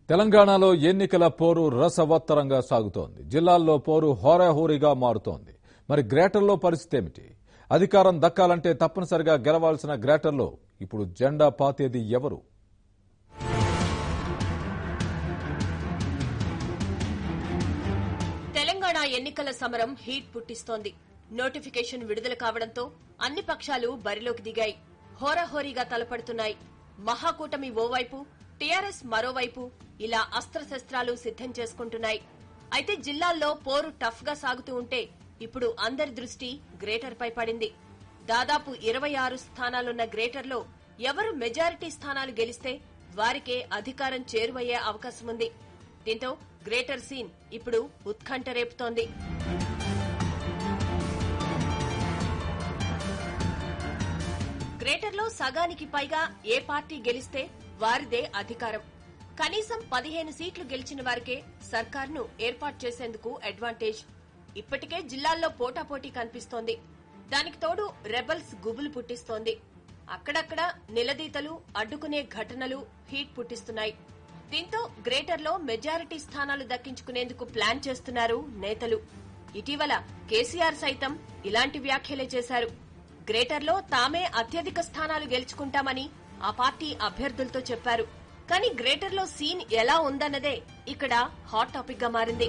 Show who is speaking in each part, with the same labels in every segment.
Speaker 1: తెలంగాణలో ఎన్నికల పోరు రసవత్తరంగా సాగుతోంది జిల్లాల్లో పోరు హోరాహోరీగా మారుతోంది మరి గ్రేటర్లో పరిస్థితి ఏమిటి అధికారం దక్కాలంటే తప్పనిసరిగా గెలవాల్సిన గ్రేటర్లో ఇప్పుడు జెండా పాతేది ఎవరు
Speaker 2: తెలంగాణ ఎన్నికల సమరం హీట్ పుట్టిస్తోంది నోటిఫికేషన్ విడుదల కావడంతో అన్ని పక్షాలు బరిలోకి దిగాయి హోరాహోరీగా తలపడుతున్నాయి మహాకూటమి ఓవైపు టీఆర్ఎస్ మరోవైపు ఇలా అస్త్రశస్త్రాలు సిద్ధం చేసుకుంటున్నాయి అయితే జిల్లాల్లో పోరు టఫ్ గా సాగుతూ ఉంటే ఇప్పుడు అందరి దృష్టి గ్రేటర్ పై పడింది దాదాపు ఇరవై ఆరు స్థానాలున్న గ్రేటర్లో ఎవరు మెజారిటీ స్థానాలు గెలిస్తే వారికే అధికారం చేరువయ్యే అవకాశం ఉంది దీంతో గ్రేటర్ సీన్ ఇప్పుడు ఉత్కంఠ రేపుతోంది గ్రేటర్లో సగానికి పైగా ఏ పార్టీ గెలిస్తే వారిదే అధికారం కనీసం పదిహేను సీట్లు గెలిచిన వారికే సర్కార్ను ఏర్పాటు చేసేందుకు అడ్వాంటేజ్ ఇప్పటికే జిల్లాల్లో పోటాపోటీ కనిపిస్తోంది దానికి తోడు రెబల్స్ గుబులు పుట్టిస్తోంది అక్కడక్కడ నిలదీతలు అడ్డుకునే ఘటనలు హీట్ పుట్టిస్తున్నాయి దీంతో గ్రేటర్లో మెజారిటీ స్థానాలు దక్కించుకునేందుకు ప్లాన్ చేస్తున్నారు నేతలు ఇటీవల కేసీఆర్ సైతం ఇలాంటి వ్యాఖ్యలే చేశారు గ్రేటర్లో తామే అత్యధిక స్థానాలు గెలుచుకుంటామని ఆ పార్టీ అభ్యర్థులతో చెప్పారు కానీ గ్రేటర్లో సీన్ ఎలా ఉందన్నదే ఇక్కడ హాట్ టాపిక్ గా మారింది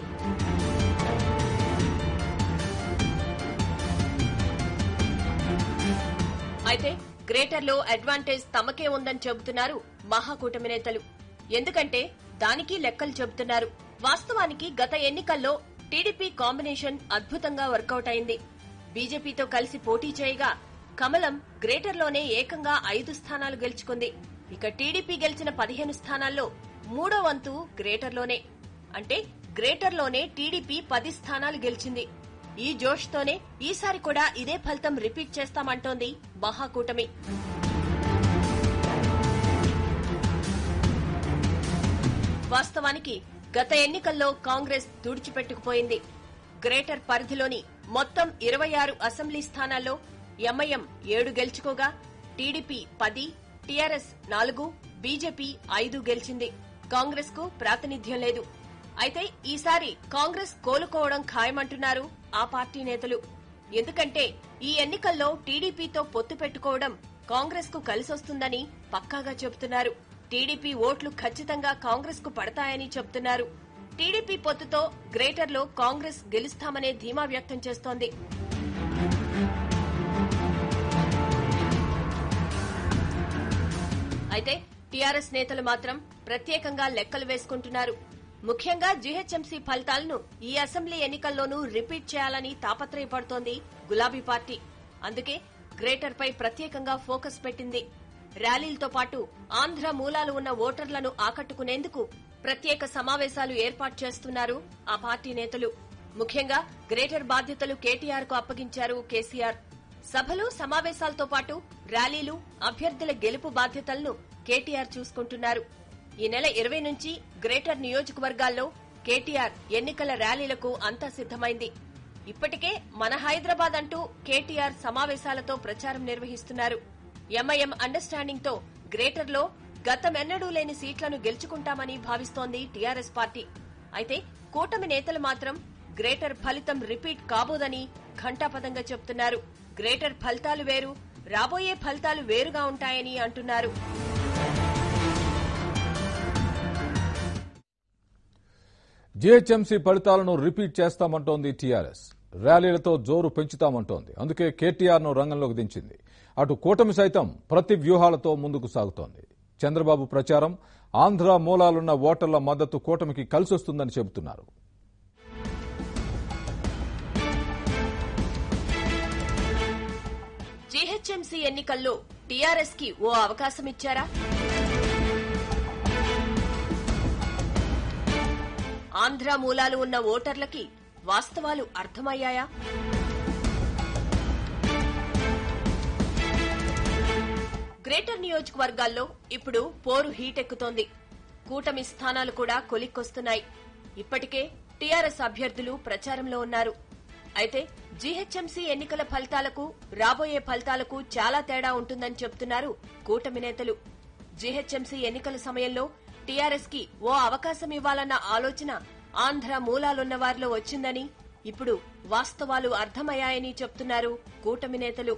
Speaker 2: అయితే గ్రేటర్లో అడ్వాంటేజ్ తమకే ఉందని చెబుతున్నారు మహాకూటమి నేతలు ఎందుకంటే దానికి లెక్కలు చెబుతున్నారు వాస్తవానికి గత ఎన్నికల్లో టీడీపీ కాంబినేషన్ అద్భుతంగా వర్కౌట్ అయింది బీజేపీతో కలిసి పోటీ చేయగా కమలం గ్రేటర్లోనే ఏకంగా ఐదు స్థానాలు గెలుచుకుంది ఇక టీడీపీ గెలిచిన పదిహేను స్థానాల్లో మూడో వంతు గ్రేటర్లోనే అంటే గ్రేటర్లోనే టీడీపీ పది స్థానాలు గెలిచింది ఈ జోష్తోనే ఈసారి కూడా ఇదే ఫలితం రిపీట్ చేస్తామంటోంది మహాకూటమి వాస్తవానికి గత ఎన్నికల్లో కాంగ్రెస్ తుడిచిపెట్టుకుపోయింది గ్రేటర్ పరిధిలోని మొత్తం ఇరవై ఆరు అసెంబ్లీ స్థానాల్లో ఎంఐఎం ఏడు గెలుచుకోగా టీడీపీ పది టీఆర్ఎస్ నాలుగు బీజేపీ ఐదు గెలిచింది కాంగ్రెస్ కు ప్రాతినిధ్యం లేదు అయితే ఈసారి కాంగ్రెస్ కోలుకోవడం ఖాయమంటున్నారు ఆ పార్టీ నేతలు ఎందుకంటే ఈ ఎన్నికల్లో టీడీపీతో పొత్తు పెట్టుకోవడం కాంగ్రెస్ కు కలిసొస్తుందని పక్కాగా చెబుతున్నారు టీడీపీ ఓట్లు ఖచ్చితంగా కాంగ్రెస్ కు పడతాయని చెబుతున్నారు టీడీపీ పొత్తుతో గ్రేటర్లో కాంగ్రెస్ గెలుస్తామనే ధీమా వ్యక్తం చేస్తోంది అయితే టీఆర్ఎస్ నేతలు మాత్రం ప్రత్యేకంగా లెక్కలు వేసుకుంటున్నారు ముఖ్యంగా జీహెచ్ఎంసీ ఫలితాలను ఈ అసెంబ్లీ ఎన్నికల్లోనూ రిపీట్ చేయాలని తాపత్రయపడుతోంది గులాబీ పార్టీ అందుకే గ్రేటర్ పై ప్రత్యేకంగా ఫోకస్ పెట్టింది ర్యాలీలతో పాటు ఆంధ్ర మూలాలు ఉన్న ఓటర్లను ఆకట్టుకునేందుకు ప్రత్యేక సమావేశాలు ఏర్పాటు చేస్తున్నారు ఆ పార్టీ నేతలు ముఖ్యంగా గ్రేటర్ బాధ్యతలు కేటీఆర్ కు అప్పగించారు కేసీఆర్ సభలు సమావేశాలతో పాటు ర్యాలీలు అభ్యర్థుల గెలుపు బాధ్యతలను కేటీఆర్ చూసుకుంటున్నారు ఈ నెల ఇరవై నుంచి గ్రేటర్ నియోజకవర్గాల్లో కేటీఆర్ ఎన్నికల ర్యాలీలకు అంతా సిద్దమైంది ఇప్పటికే మన హైదరాబాద్ అంటూ కేటీఆర్ సమావేశాలతో ప్రచారం నిర్వహిస్తున్నారు ఎంఐఎం అండర్స్టాండింగ్ తో గ్రేటర్లో గతమెన్నడూ లేని సీట్లను గెలుచుకుంటామని భావిస్తోంది టీఆర్ఎస్ పార్టీ అయితే కూటమి నేతలు మాత్రం గ్రేటర్ ఫలితం రిపీట్ కాబోదని ఘంటాపదంగా చెప్తున్నారు గ్రేటర్ ఫలితాలు వేరు రాబోయే ఫలితాలు వేరుగా ఉంటాయని అంటున్నారు
Speaker 1: జీహెచ్ఎంసీ ఫలితాలను రిపీట్ చేస్తామంటోంది టీఆర్ఎస్ ర్యాలీలతో జోరు పెంచుతామంటోంది అందుకే కేటీఆర్ను రంగంలోకి దించింది అటు కూటమి సైతం ప్రతి వ్యూహాలతో ముందుకు సాగుతోంది చంద్రబాబు ప్రచారం ఆంధ్ర మూలాలున్న ఓటర్ల మద్దతు కూటమికి కలిసొస్తుందని చెబుతున్నారు
Speaker 2: జీహెచ్ఎంసీ ఎన్నికల్లో టీఆర్ఎస్ కి ఓ అవకాశం ఇచ్చారా ఆంధ్ర మూలాలు ఉన్న ఓటర్లకి వాస్తవాలు అర్థమయ్యాయా గ్రేటర్ నియోజకవర్గాల్లో ఇప్పుడు పోరు హీటెక్కుతోంది కూటమి స్థానాలు కూడా కొలిక్కొస్తున్నాయి ఇప్పటికే టీఆర్ఎస్ అభ్యర్థులు ప్రచారంలో ఉన్నారు అయితే జీహెచ్ఎంసీ ఎన్నికల ఫలితాలకు రాబోయే ఫలితాలకు చాలా తేడా ఉంటుందని చెబుతున్నారు కూటమి నేతలు జీహెచ్ఎంసీ ఎన్నికల సమయంలో టీఆర్ఎస్ కి ఓ అవకాశం ఇవ్వాలన్న ఆలోచన ఆంధ్ర మూలాలున్న వారిలో వచ్చిందని ఇప్పుడు వాస్తవాలు అర్థమయ్యాయని చెప్తున్నారు కూటమి నేతలు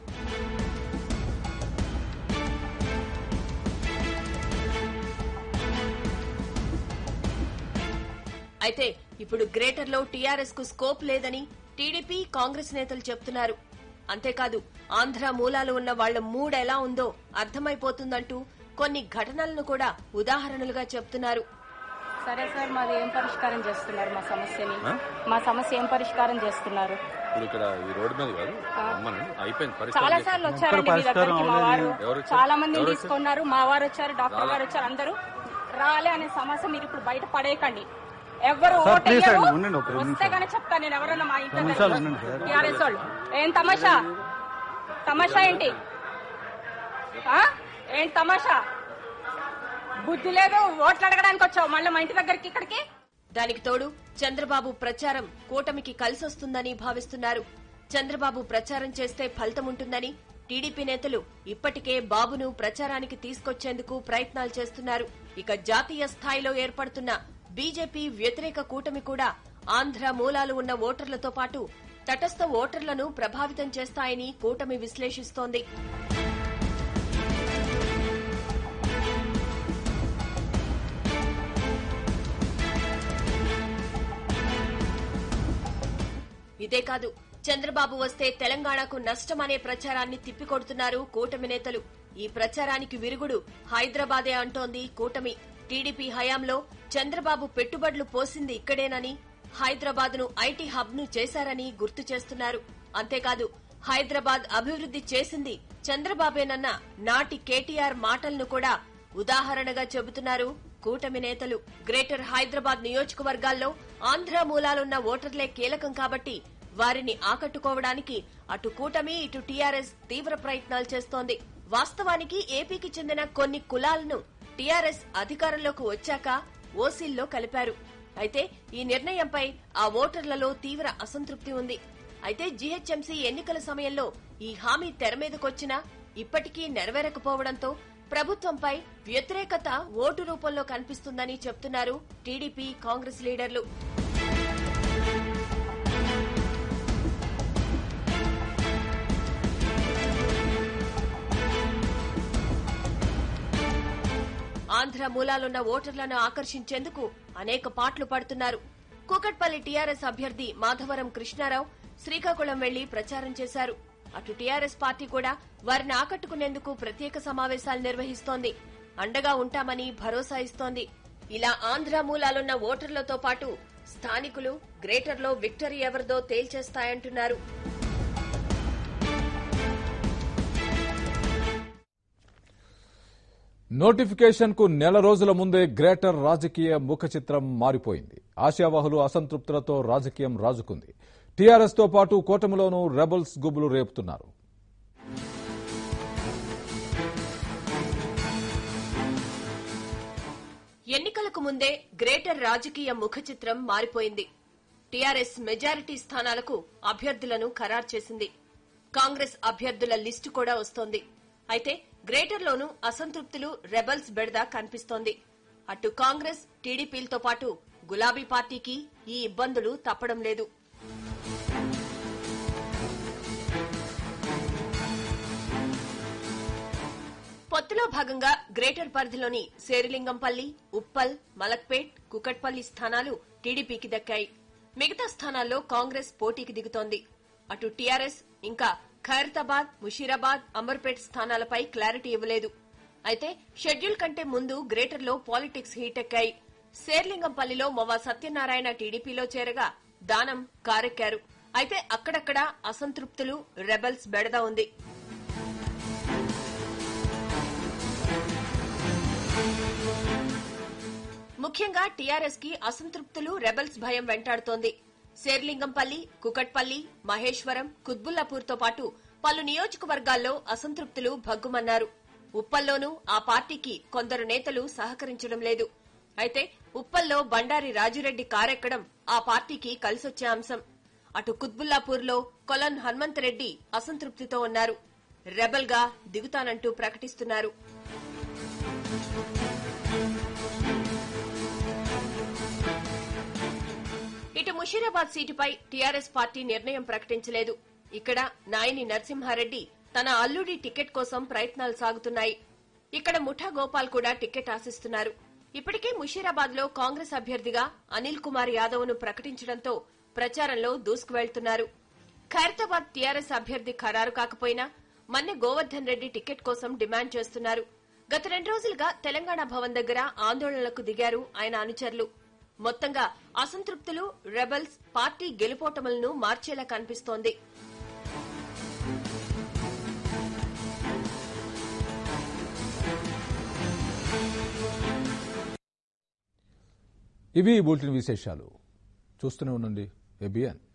Speaker 2: అయితే ఇప్పుడు గ్రేటర్ లో టీఆర్ఎస్ కు స్కోప్ లేదని టీడీపీ కాంగ్రెస్ నేతలు చెప్తున్నారు అంతేకాదు ఆంధ్ర మూలాలు ఉన్న వాళ్ల మూడ్ ఎలా ఉందో అర్థమైపోతుందంటూ కొన్ని ఘటనలను కూడా ఉదాహరణలుగా చెప్తున్నారు
Speaker 3: సరే సార్ మాది ఏం పరిష్కారం చేస్తున్నారు మా సమస్యని
Speaker 4: ఆ?
Speaker 3: మా సమస్య ఏం పరిష్కారం చేస్తున్నారు
Speaker 4: ఇప్పుడు ఇక్కడ ఈ రోడ్డు మీద కాదు అమ్మను అయిపోయింది
Speaker 3: చాలా
Speaker 4: పరిస్థితి
Speaker 3: సార్లు వచ్చారండి మీ దగ్గరికి మా వారు
Speaker 4: ఎవరు వచ్చారు?
Speaker 3: చాలా మందిని
Speaker 4: ఎవరు
Speaker 3: తీసుకున్నారు మా వారు వచ్చారు డాక్టర్ గారు వచ్చారు అందరూ రాలే అనే సమస్య మీరు ఇప్పుడు బయట పడేయకండి ఎవరు
Speaker 5: సార్,
Speaker 3: ఓటు
Speaker 5: ప్లీజ్
Speaker 3: వేయరు.
Speaker 5: అండి, ఉండండి ఒక రెండు
Speaker 3: వస్తే గానీ చెప్తాను నేను ఎవరన్నా మా ఇంట్లో
Speaker 5: నిమిషాలు ఉండండి సార్.
Speaker 3: టీఆర్ఎస్ వాళ్ళు ఏం తమాషా తమాషా ఏంటి ఆ? ఏం తమాషా బుద్ధి లేదు ఓట్లు అడగడానికి వచ్చావు మళ్ళీ మా ఇంటి దగ్గరికి ఇక్కడికి
Speaker 2: దానికి తోడు చంద్రబాబు ప్రచారం కూటమికి కలిసొస్తుందని భావిస్తున్నారు చంద్రబాబు ప్రచారం చేస్తే ఫలితం ఉంటుందని టీడీపీ నేతలు ఇప్పటికే బాబును ప్రచారానికి తీసుకొచ్చేందుకు ప్రయత్నాలు చేస్తున్నారు ఇక జాతీయ స్థాయిలో ఏర్పడుతున్న బీజేపీ వ్యతిరేక కూటమి కూడా ఆంధ్ర మూలాలు ఉన్న ఓటర్లతో పాటు తటస్థ ఓటర్లను ప్రభావితం చేస్తాయని కూటమి విశ్లేషిస్తోంది ఇదే కాదు చంద్రబాబు వస్తే తెలంగాణకు నష్టమనే ప్రచారాన్ని తిప్పికొడుతున్నారు కూటమి నేతలు ఈ ప్రచారానికి విరుగుడు హైదరాబాదే అంటోంది కూటమి టీడీపీ హయాంలో చంద్రబాబు పెట్టుబడులు పోసింది ఇక్కడేనని హైదరాబాద్ ను ఐటీ హబ్ ను చేశారని గుర్తు చేస్తున్నారు అంతేకాదు హైదరాబాద్ అభివృద్ధి చేసింది చంద్రబాబేనన్న నాటి కేటీఆర్ మాటలను కూడా ఉదాహరణగా చెబుతున్నారు కూటమి నేతలు గ్రేటర్ హైదరాబాద్ నియోజకవర్గాల్లో ఆంధ్ర మూలాలున్న ఓటర్లే కీలకం కాబట్టి వారిని ఆకట్టుకోవడానికి అటు కూటమి ఇటు టీఆర్ఎస్ తీవ్ర ప్రయత్నాలు చేస్తోంది వాస్తవానికి ఏపీకి చెందిన కొన్ని కులాలను టీఆర్ఎస్ అధికారంలోకి వచ్చాక ఓసీల్లో కలిపారు అయితే ఈ నిర్ణయంపై ఆ ఓటర్లలో తీవ్ర అసంతృప్తి ఉంది అయితే జీహెచ్ఎంసీ ఎన్నికల సమయంలో ఈ హామీ తెర మీదకొచ్చినా ఇప్పటికీ నెరవేరకపోవడంతో ప్రభుత్వంపై వ్యతిరేకత ఓటు రూపంలో కనిపిస్తుందని చెప్తున్నారు టీడీపీ కాంగ్రెస్ లీడర్లు ఆంధ్ర మూలాలున్న ఓటర్లను ఆకర్షించేందుకు అనేక పాట్లు పడుతున్నారు కూకట్పల్లి టీఆర్ఎస్ అభ్యర్థి మాధవరం కృష్ణారావు శ్రీకాకుళం వెళ్లి ప్రచారం చేశారు అటు టీఆర్ఎస్ పార్టీ కూడా వారిని ఆకట్టుకునేందుకు ప్రత్యేక సమావేశాలు నిర్వహిస్తోంది అండగా ఉంటామని భరోసా ఇస్తోంది ఇలా ఆంధ్ర మూలాలున్న ఓటర్లతో పాటు స్థానికులు గ్రేటర్లో విక్టరీ ఎవరిదో తేల్చేస్తాయంటున్నారు
Speaker 1: నోటిఫికేషన్ కు నెల రోజుల ముందే గ్రేటర్ రాజకీయ ముఖ చిత్రం మారిపోయింది ఆశావాహులు అసంతృప్తులతో రాజకీయం రాజుకుంది టీఆర్ఎస్ తో పాటు కూటమిలోనూ రెబల్స్ గుబులు రేపుతున్నారు
Speaker 2: ఎన్నికలకు ముందే గ్రేటర్ రాజకీయ ముఖ చిత్రం మారిపోయింది టీఆర్ఎస్ మెజారిటీ స్థానాలకు అభ్యర్థులను ఖరారు చేసింది కాంగ్రెస్ అభ్యర్థుల లిస్టు కూడా వస్తోంది అయితే గ్రేటర్లోనూ అసంతృప్తులు రెబల్స్ బెడద కనిపిస్తోంది అటు కాంగ్రెస్ టీడీపీలతో పాటు గులాబీ పార్టీకి ఈ ఇబ్బందులు తప్పడం లేదు పొత్తులో భాగంగా గ్రేటర్ పరిధిలోని శేరిలింగంపల్లి ఉప్పల్ మలక్పేట్ కుకట్పల్లి స్థానాలు టీడీపీకి దక్కాయి మిగతా స్థానాల్లో కాంగ్రెస్ పోటీకి దిగుతోంది అటు టీఆర్ఎస్ ఇంకా ఖైరతాబాద్ ముషీరాబాద్ అంబర్పేట్ స్థానాలపై క్లారిటీ ఇవ్వలేదు అయితే షెడ్యూల్ కంటే ముందు గ్రేటర్లో పాలిటిక్స్ హీటెక్కాయి శేర్లింగంపల్లిలో మొవ సత్యనారాయణ టీడీపీలో చేరగా దానం కారెక్కారు అయితే అక్కడక్కడ అసంతృప్తులు రెబల్స్ బెడద ఉంది ముఖ్యంగా టీఆర్ఎస్ కి అసంతృప్తులు రెబల్స్ భయం వెంటాడుతోంది శేర్లింగంపల్లి కుకట్పల్లి మహేశ్వరం కుత్బుల్లాపూర్ తో పాటు పలు నియోజకవర్గాల్లో అసంతృప్తులు భగ్గుమన్నారు ఉప్పల్లోనూ ఆ పార్టీకి కొందరు నేతలు సహకరించడం లేదు అయితే ఉప్పల్లో బండారి రాజిరెడ్డి కారెక్కడం ఆ పార్టీకి కలిసొచ్చే అంశం అటు కుత్బుల్లాపూర్లో కొలన్ హనుమంతరెడ్డి అసంతృప్తితో ఉన్నారు రెబల్ గా దిగుతానంటూ ప్రకటిస్తున్నారు ముషీరాబాద్ సీటుపై టీఆర్ఎస్ పార్టీ నిర్ణయం ప్రకటించలేదు ఇక్కడ నాయని నరసింహారెడ్డి తన అల్లుడి టికెట్ కోసం ప్రయత్నాలు సాగుతున్నాయి ఇక్కడ ముఠా గోపాల్ కూడా టికెట్ ఆశిస్తున్నారు ఇప్పటికే ముషీరాబాద్ లో కాంగ్రెస్ అభ్యర్థిగా అనిల్ కుమార్ యాదవ్ ను ప్రకటించడంతో ప్రచారంలో దూసుకువెళ్తున్నారు ఖైరతాబాద్ టీఆర్ఎస్ అభ్యర్థి ఖరారు కాకపోయినా మన్నె గోవర్ధన్ రెడ్డి టికెట్ కోసం డిమాండ్ చేస్తున్నారు గత రెండు రోజులుగా తెలంగాణ భవన్ దగ్గర ఆందోళనలకు దిగారు ఆయన అనుచరులు మొత్తంగా అసంతృప్తులు రెబల్స్ పార్టీ గెలుపోటములను మార్చేలా కనిపిస్తోంది
Speaker 1: ఇవి ఈ బులెటిన్ విశేషాలు చూస్తూనే ఉండండి ఏబిఎన్